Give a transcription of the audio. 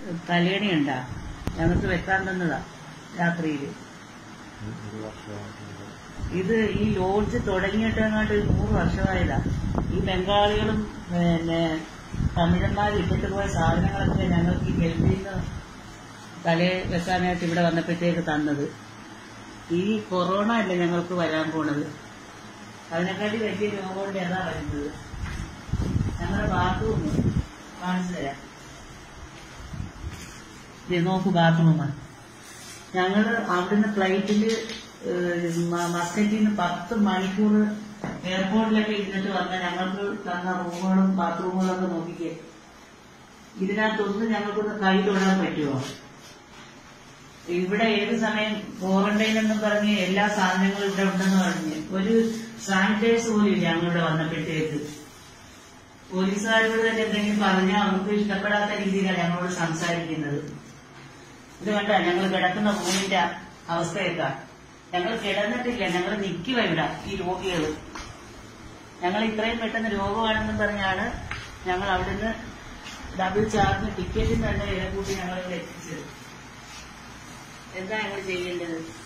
തലേണി ഉണ്ടാ ഞങ്ങൾക്ക് വെക്കാൻ തന്നതാ രാത്രിയിൽ ഒരു വർഷമായിട്ട് ഇത് ഈ ലോഡ്ജ് തുടങ്ങിയിട്ട് അങ്ങോട്ട് ഒരു നൂറ് വർഷമായതാ ഈ ബംഗാളികളും പിന്നെ തമിഴന്മാരും ഇട്ടിട്ട് പോയ സാധനങ്ങളൊക്കെ ഞങ്ങൾക്ക് ഈ ഗൾഫിൽ നിന്ന് തലേ വെക്കാനായിട്ട് ഇവിടെ വന്നപ്പോഴത്തേക്ക് തന്നത് ഈ കൊറോണ അല്ലേ ഞങ്ങൾക്ക് വരാൻ പോണത് അതിനെക്കാട്ടി വലിയ രോഗമുണ്ട് ഏതാ വരുന്നത് ഞങ്ങളുടെ ബാത്റൂം കാണിച്ചു തരാം ഇത് നോക്കൂ ബാത്റൂമാണ് ഞങ്ങള് അവിടുന്ന് ഫ്ലൈറ്റില് മസ്കറ്റിൽ നിന്ന് പത്ത് മണിക്കൂർ എയർപോർട്ടിലൊക്കെ ഇരുന്നിട്ട് വന്ന ഞങ്ങൾക്ക് തന്ന റൂമുകളും ബാത്റൂമുകളും ഒക്കെ നോക്കിക്കേ ഇതിനകത്തൊന്നും ഞങ്ങൾക്കൊന്ന് കൈ തൊടാൻ പറ്റുമോ ഇവിടെ ഏത് സമയം ക്വാറന്റൈൻ എന്നും പറഞ്ഞ് എല്ലാ സാധനങ്ങളും ഇവിടെ ഉണ്ടെന്ന് പറഞ്ഞ് ഒരു സാനിറ്റൈസ് പോലും ഇല്ല ഞങ്ങളിവിടെ വന്നപ്പോഴത്തേക്ക് പോലീസുകാരോട് തന്നെ എന്തെങ്കിലും പറഞ്ഞാൽ അവർക്ക് ഇഷ്ടപ്പെടാത്ത രീതിയിലാണ് ഞങ്ങളോട് സംസാരിക്കുന്നത് ഇത് കണ്ട ഞങ്ങൾ കിടക്കുന്ന റൂമിന്റെ അവസ്ഥയൊക്കെ ഞങ്ങൾ കിടന്നിട്ടില്ല ഞങ്ങൾ നിൽക്കുക ഇവിടെ ഈ രോഗികൾ ഞങ്ങൾ ഇത്രയും പെട്ടെന്ന് രോഗമാണെന്നും പറഞ്ഞാണ് ഞങ്ങൾ അവിടുന്ന് ഡബിൾ ചാർജ് ടിക്കറ്റിന് തന്നെ വില കൂട്ടി ഞങ്ങൾ ഇവിടെ എത്തിച്ചത് എന്താ ഞങ്ങൾ ചെയ്യേണ്ടത്